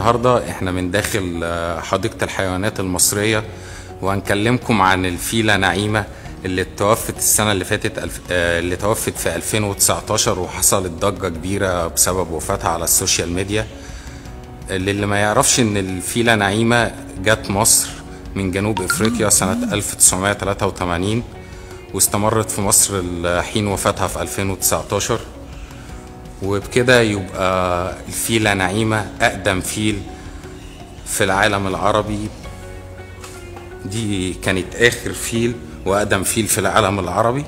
النهاردة احنا من داخل آه، حديقة الحيوانات المصرية وهنكلمكم عن الفيلة نعيمة اللي توفت السنة اللي فاتت الف... آه، اللي توفت في 2019 وحصلت ضجة كبيرة بسبب وفاتها على السوشيال ميديا اللي اللي ما يعرفش ان الفيلة نعيمة جت مصر من جنوب افريقيا سنة 1983 واستمرت في مصر حين وفاتها في 2019 وبكده يبقى الفيلة نعيمة أقدم فيل في العالم العربي دي كانت آخر فيل وأقدم فيل في العالم العربي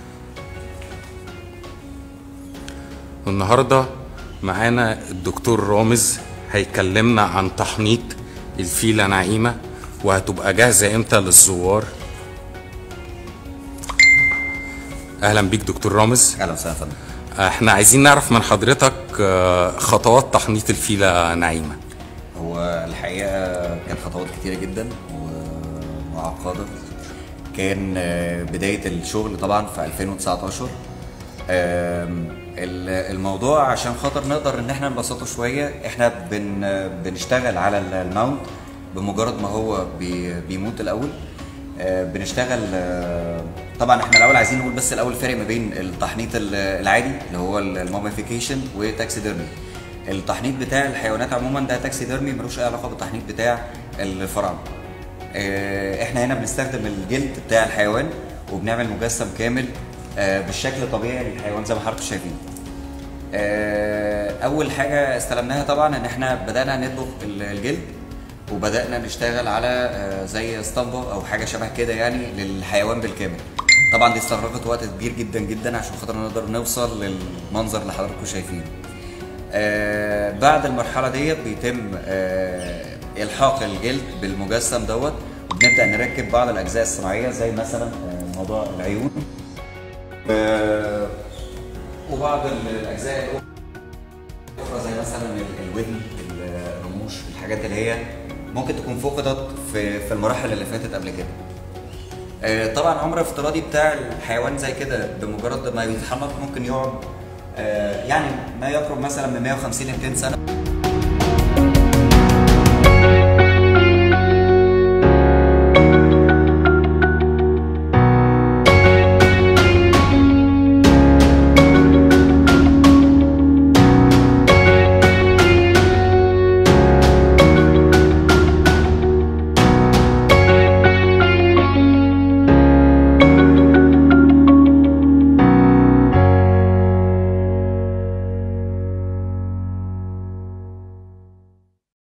والنهاردة معانا الدكتور رامز هيكلمنا عن تحنيط الفيلة نعيمة وهتبقى جاهزة امتى للزوار اهلا بيك دكتور رامز اهلا وسهلا يا فندم احنا عايزين نعرف من حضرتك آه، خطوات تحنيط الفيلة نعيمة هو الحقيقه كان خطوات كتيره جدا ومعقده كان آه، بدايه الشغل طبعا في 2019 آم، ال- الموضوع عشان خاطر نقدر ان احنا نبسطه شويه احنا بن بنشتغل على ال- الماونت بمجرد ما هو بي- بيموت الاول آه، بنشتغل آه، طبعا احنا الاول عايزين نقول بس الاول الفرق ما بين التحنيط ال- العادي اللي هو الموميفيكيشن وتاكسيديرمي التحنيط بتاع الحيوانات عموما ده تاكسيديرمي ملوش اي علاقه بالتحنيط بتاع الفراعنه آه، احنا هنا بنستخدم الجلد بتاع الحيوان وبنعمل مجسم كامل آه، بالشكل الطبيعي للحيوان زي ما حضراتكم شايفين آه، اول حاجه استلمناها طبعا ان احنا بدانا نطبخ ال- الجلد وبدانا نشتغل على آه، زي اسطمبه او حاجه شبه كده يعني للحيوان بالكامل طبعا دي استغرقت وقت كبير جدا جدا عشان خاطر نقدر نوصل للمنظر اللي حضراتكم شايفينه آه، بعد المرحله ديت بيتم آه، الحاق الجلد بالمجسم دوت وبنبدا نركب بعض الاجزاء الصناعيه زي مثلا آه، موضوع العيون آه، وبعض الاجزاء الاخرى زي مثلا ال- الودن الرموش الحاجات اللي هي ممكن تكون فقدت في في المراحل اللي فاتت قبل كده آه، طبعا عمر افتراضي بتاع الحيوان زي كده بمجرد ما يتحنط ممكن يقعد آه، يعني ما يقرب مثلا من 150 ل 200 سنه